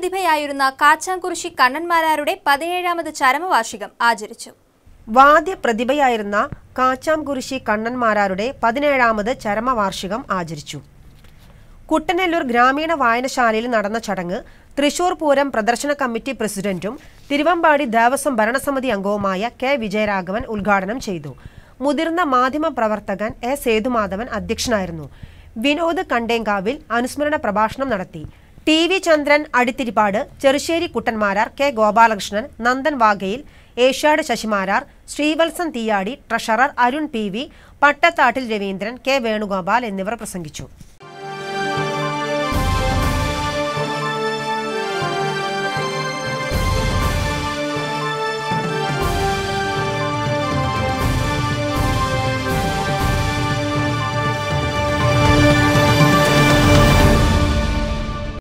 വാദ്യപ്രതിഭയായിരുന്ന കാച്ചാംകുറിശി കണ്ണന്മാരാരുടെ പതിനേഴാമത് ചരമവാർഷികം ആചരിച്ചു വാദ്യപ്രതിഭയായിരുന്ന കാച്ചാംകുരിശി കണ്ണന്മാരാരുടെ പതിനേഴാമത് ചരമവാർഷികം ആചരിച്ചു കുട്ടനെല്ലൂർ ഗ്രാമീണ വായനശാലയിൽ നടന്ന ചടങ്ങ് തൃശൂർ പൂരം പ്രദർശന കമ്മിറ്റി പ്രസിഡന്റും തിരുവമ്പാടി ദേവസ്വം ഭരണസമിതി അംഗവുമായ കെ വിജയരാഘവൻ ഉദ്ഘാടനം ചെയ്തു മുതിർന്ന മാധ്യമ പ്രവർത്തകൻ എ സേതുമാധവൻ അധ്യക്ഷനായിരുന്നു വിനോദ് കണ്ടേങ്കാവിൽ അനുസ്മരണ പ്രഭാഷണം നടത്തി T V Chandran Adithirippad Cherussery Kuttanmarar K Gopalakrishnan Nandan വാഗയിൽ ഏഷ്യാട് Sasimarar Sreevalsan Theeyadi treasurer Arun P V Pattathattil Raveendran K Venugopal എന്നിവർ പ്രസംഗിച്ചു